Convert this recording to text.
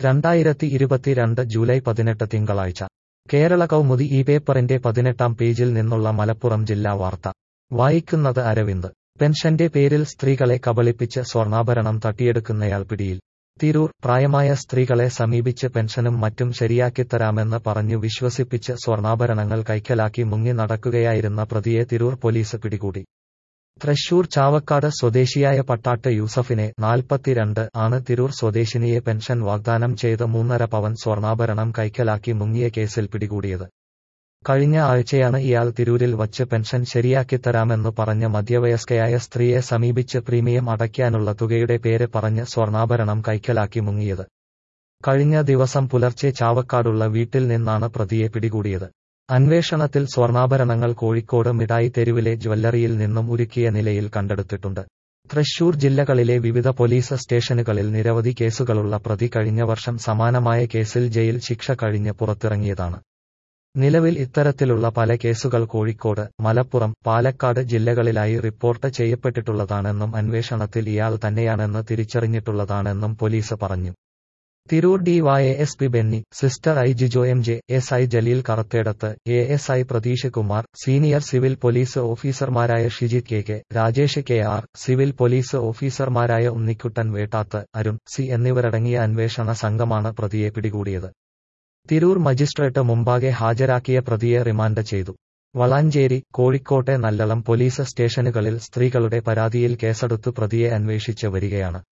രണ്ടായിരത്തി ഇരുപത്തിരണ്ട് ജൂലൈ പതിനെട്ട് തിങ്കളാഴ്ച കേരള കൗമുദി ഈ പേപ്പറിന്റെ പതിനെട്ടാം പേജിൽ നിന്നുള്ള മലപ്പുറം ജില്ലാ വാർത്ത വായിക്കുന്നത് അരവിന്ദ് പെൻഷന്റെ പേരിൽ സ്ത്രീകളെ കബളിപ്പിച്ച് സ്വർണ്ണാഭരണം തട്ടിയെടുക്കുന്നയാൾ പിടിയിൽ തിരൂർ പ്രായമായ സ്ത്രീകളെ സമീപിച്ച് പെൻഷനും മറ്റും ശരിയാക്കിത്തരാമെന്ന് പറഞ്ഞു വിശ്വസിപ്പിച്ച് സ്വർണ്ണാഭരണങ്ങൾ കൈക്കലാക്കി മുങ്ങി നടക്കുകയായിരുന്ന പ്രതിയെ തിരൂർ പോലീസ് പിടികൂടി തൃശൂർ ചാവക്കാട് സ്വദേശിയായ പട്ടാട്ട് യൂസഫിനെ നാൽപ്പത്തിരണ്ട് ആണ് തിരൂർ സ്വദേശിനിയെ പെൻഷൻ വാഗ്ദാനം ചെയ്ത് മൂന്നര പവൻ സ്വർണ്ണാഭരണം കൈക്കലാക്കി മുങ്ങിയ കേസിൽ പിടികൂടിയത് കഴിഞ്ഞ ആഴ്ചയാണ് ഇയാൾ തിരൂരിൽ വച്ച് പെൻഷൻ ശരിയാക്കിത്തരാമെന്ന് പറഞ്ഞ് മധ്യവയസ്കയായ സ്ത്രീയെ സമീപിച്ച് പ്രീമിയം അടയ്ക്കാനുള്ള തുകയുടെ പേര് പറഞ്ഞ് സ്വർണ്ണാഭരണം കൈക്കലാക്കി മുങ്ങിയത് കഴിഞ്ഞ ദിവസം പുലർച്ചെ ചാവക്കാടുള്ള വീട്ടിൽ നിന്നാണ് പ്രതിയെ പിടികൂടിയത് അന്വേഷണത്തിൽ സ്വർണ്ണാഭരണങ്ങൾ കോഴിക്കോട് മിഠായി തെരുവിലെ ജ്വല്ലറിയിൽ നിന്നും ഉരുക്കിയ നിലയിൽ കണ്ടെടുത്തിട്ടുണ്ട് തൃശൂർ ജില്ലകളിലെ വിവിധ പോലീസ് സ്റ്റേഷനുകളിൽ നിരവധി കേസുകളുള്ള പ്രതി കഴിഞ്ഞ വർഷം സമാനമായ കേസിൽ ജയിൽ ശിക്ഷ കഴിഞ്ഞ് പുറത്തിറങ്ങിയതാണ് നിലവിൽ ഇത്തരത്തിലുള്ള പല കേസുകൾ കോഴിക്കോട് മലപ്പുറം പാലക്കാട് ജില്ലകളിലായി റിപ്പോർട്ട് ചെയ്യപ്പെട്ടിട്ടുള്ളതാണെന്നും അന്വേഷണത്തിൽ ഇയാൾ തന്നെയാണെന്ന് തിരിച്ചറിഞ്ഞിട്ടുള്ളതാണെന്നും പോലീസ് പറഞ്ഞു Tirur D Y S P Benny sister I Jijo M J S I Jaleel Karathedath A S I Pratheesh Kumar senior civil police ഓഫീസർമാരായ Shijith K K Rajesh K R civil police ഓഫീസർമാരായ ഉണ്ണിക്കുട്ടൻ വേട്ടാത്ത് അരുൺ സി എന്നിവരടങ്ങിയ അന്വേഷണ സംഘമാണ് പ്രതിയെ പിടികൂടിയത് തിരൂർ മജിസ്ട്രേറ്റ് മുമ്പാകെ ഹാജരാക്കിയ പ്രതിയെ റിമാൻഡ് ചെയ്തു വളാഞ്ചേരി കോഴിക്കോട്ടെ നല്ലളം പോലീസ് സ്റ്റേഷനുകളിൽ സ്ത്രീകളുടെ പരാതിയിൽ കേസെടുത്തു പ്രതിയെ അന്വേഷിച്ച് വരികയാണ്